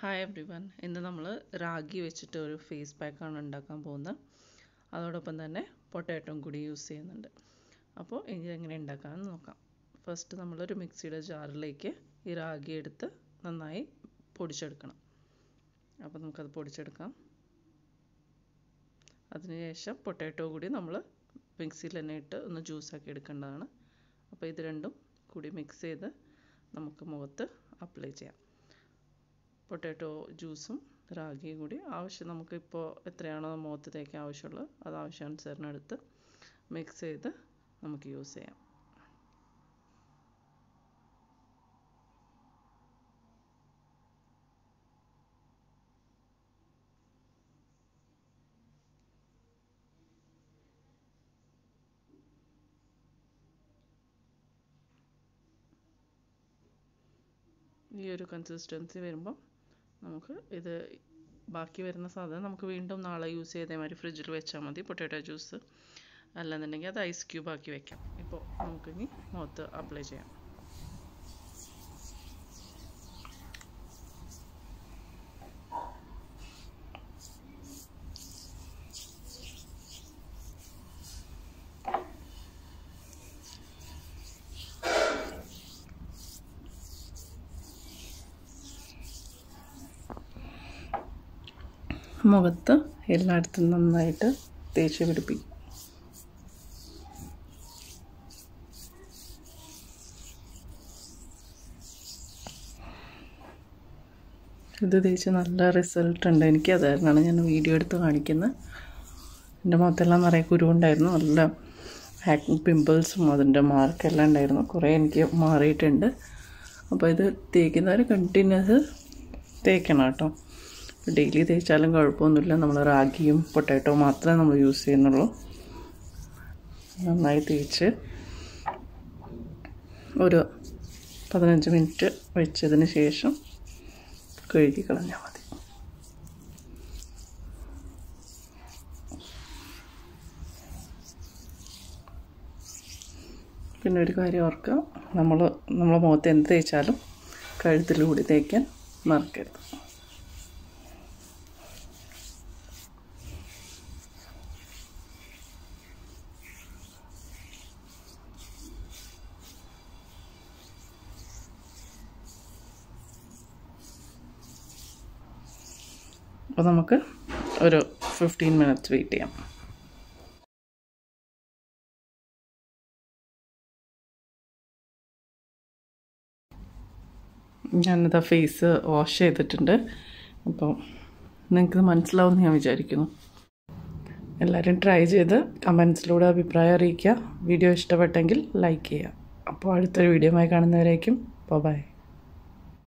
hi every one ഇന്ന് നമ്മൾ റാഗി വെച്ചിട്ട് ഒരു ഫേസ് പാക്കാണ് ഉണ്ടാക്കാൻ പോകുന്നത് അതോടൊപ്പം തന്നെ പൊട്ടാറ്റോയും കൂടി യൂസ് ചെയ്യുന്നുണ്ട് അപ്പോൾ ഇനി എങ്ങനെ ഉണ്ടാക്കാമെന്ന് നോക്കാം ഫസ്റ്റ് നമ്മളൊരു മിക്സിയുടെ ജാറിലേക്ക് ഈ റാഗി എടുത്ത് നന്നായി പൊടിച്ചെടുക്കണം അപ്പോൾ നമുക്കത് പൊടിച്ചെടുക്കാം അതിനുശേഷം പൊട്ടാറ്റോ കൂടി നമ്മൾ മിക്സിയിൽ തന്നെ ഇട്ട് ഒന്ന് ജ്യൂസാക്കി എടുക്കേണ്ടതാണ് അപ്പോൾ ഇത് രണ്ടും കൂടി മിക്സ് ചെയ്ത് നമുക്ക് മുഖത്ത് അപ്ലൈ ചെയ്യാം പൊട്ടാറ്റോ ജ്യൂസും റാഗിയും കൂടി ആവശ്യം നമുക്കിപ്പോൾ എത്രയാണോ മുഖത്ത് തേക്കാൻ ആവശ്യമുള്ളത് അത് ആവശ്യാനുസരണം എടുത്ത് മിക്സ് ചെയ്ത് നമുക്ക് യൂസ് ചെയ്യാം ഈ ഒരു കൺസിസ്റ്റൻസി വരുമ്പം നമുക്ക് ഇത് ബാക്കി വരുന്ന സാധനം നമുക്ക് വീണ്ടും നാളെ യൂസ് ചെയ്തേ മാതിരി ഫ്രിഡ്ജിൽ വെച്ചാൽ മതി പൊട്ടാറ്റോ ജ്യൂസ് അല്ലെന്നുണ്ടെങ്കിൽ അത് ഐസ് ക്യൂബ് ആക്കി വെക്കാം ഇപ്പോൾ നമുക്കിനി മുഖത്ത് അപ്ലൈ ചെയ്യാം മുഖത്ത് എല്ലായിടത്തും നന്നായിട്ട് തേച്ച് പിടിപ്പിക്കും ഇത് തേച്ച് നല്ല റിസൾട്ട് ഉണ്ട് എനിക്ക് അതായിരുന്നാണ് ഞാൻ വീഡിയോ എടുത്ത് കാണിക്കുന്നത് എൻ്റെ മുഖത്തെല്ലാം നിറയെ കുരുവുണ്ടായിരുന്നു നല്ല ആക്നി പിമ്പിൾസും അതിൻ്റെ മാർക്കെല്ലാം ഉണ്ടായിരുന്നു കുറേ എനിക്ക് മാറിയിട്ടുണ്ട് അപ്പോൾ ഇത് തേക്കുന്നവർ കണ്ടിന്യൂസ് തേക്കണം കേട്ടോ ഡെയിലി തേച്ചാലും കുഴപ്പമൊന്നുമില്ല നമ്മൾ റാഗിയും പൊട്ടാറ്റോ മാത്രമേ നമ്മൾ യൂസ് ചെയ്യുന്നുള്ളൂ നന്നായി തേച്ച് ഒരു പതിനഞ്ച് മിനിറ്റ് വെച്ചതിന് ശേഷം കഴുകി കളഞ്ഞാൽ മതി പിന്നെ ഒരു കാര്യം ഓർക്കുക നമ്മൾ നമ്മളെ മുഖത്ത് എന്ത് തേച്ചാലും കഴുത്തിലൂടെ തേക്കാൻ മറക്കരുത് അപ്പോൾ നമുക്ക് ഒരു ഫിഫ്റ്റീൻ മിനിറ്റ്സ് വെയിറ്റ് ചെയ്യാം ഞാനിതാ ഫേസ് വാഷ് ചെയ്തിട്ടുണ്ട് അപ്പോൾ നിങ്ങൾക്കിത് മനസ്സിലാവുമെന്ന് ഞാൻ വിചാരിക്കുന്നു എല്ലാവരും ട്രൈ ചെയ്ത് കമൻസിലൂടെ അഭിപ്രായം അറിയിക്കുക വീഡിയോ ഇഷ്ടപ്പെട്ടെങ്കിൽ ലൈക്ക് ചെയ്യുക അപ്പോൾ അടുത്തൊരു വീഡിയോ ആയി കാണുന്നവരേക്കും ബൈ